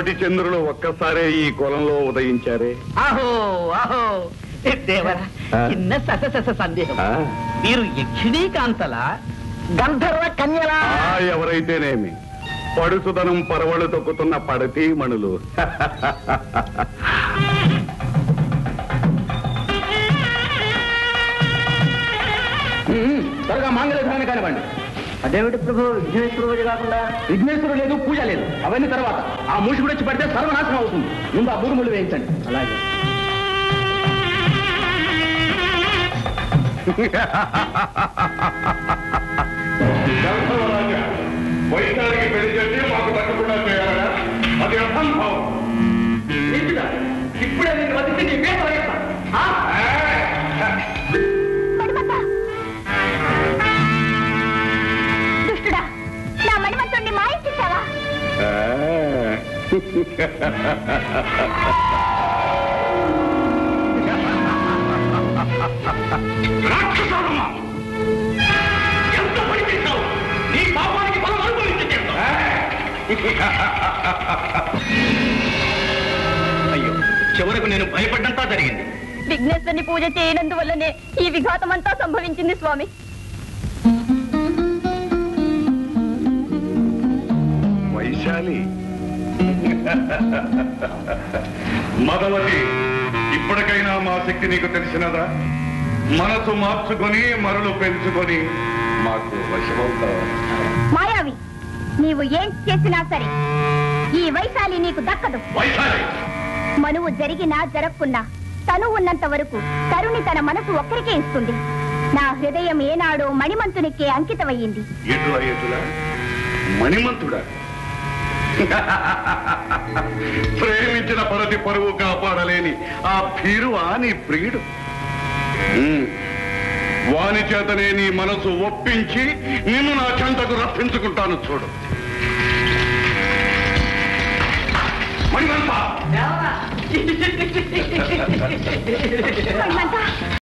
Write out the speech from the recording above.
కోటి చంద్రులు ఒక్కసారే ఈ కులంలో ఉదయించారే ఆహో ఆహో దేవరా ఆ? చిన్న సస సస సందేహం ఆ? మీరు యక్షిణీ కాంతల గంధర్వ కన్యలా ఆ ఎవరైతేనేమి పడుసుదనం పరవళ్ళు తొక్కుతున్న పడతీ మణులు త్వరగా మాంగళ్యధారణ కానివ్వండి అదేమిటి ప్రభు విఘ్నేశ్వర పూజ కాకుండా విఘ్నేశ్వరుడు లేదు పూజ లేదు అవన్నీ తర్వాత ఆ మూసి వచ్చి పడితే సర్వనాశనం అవుతుంది ముందు ఆ బూరుములు వేయించండి అలాగే వైద్యానికి పెళ్లి చేసి మాకు తగ్గకుండా చేయాలా అది అసంభవం ఇప్పుడే నేను వదిలితే నీ మీద పడేస్తా. ఆ? మణిమంత దుష్టుడా నా మణిమంతుణ్ణి మాయించేశావా రాక్షసుడమ్మా! ఎంత పని చేశావు? నీ పాపానికి ఫలం అనుభవించి తీరుతావు. అయ్యో చివరకు నేను భయపడ్డంతా జరిగింది విఘ్నేశ్వరుని పూజ చేయనందువల్లనే ఈ విఘాతమంతా సంభవించింది స్వామి వైశాలి మదవతి ఇప్పటికైనా మా శక్తి నీకు తెలిసినదా మనసు మార్చుకొని మరలు పెంచుకొని మాకు వశమవుతావా మాయావి నీవు ఏం చేసినా సరే ఈ వైశాలి నీకు దక్కదు వైశాలి మనువు జరిగినా జరగకున్నా తను ఉన్నంత వరకు తరుణి తన మనసు ఒక్కరికే ఇస్తుంది నా హృదయం ఏనాడో మణిమంతునికే అంకితమయ్యింది ఎటులా ఎటులా మణిమంతుడా ప్రేమించిన పరతి పరువు కాపాడలేని ఆ భీరువా నీ ప్రియుడు ఉమ్. వాని చేతనే నీ మనసు ఒప్పించి నిన్ను నా చెంతకు రప్పించుకుంటాను చూడు మణిమంతా మణిమంత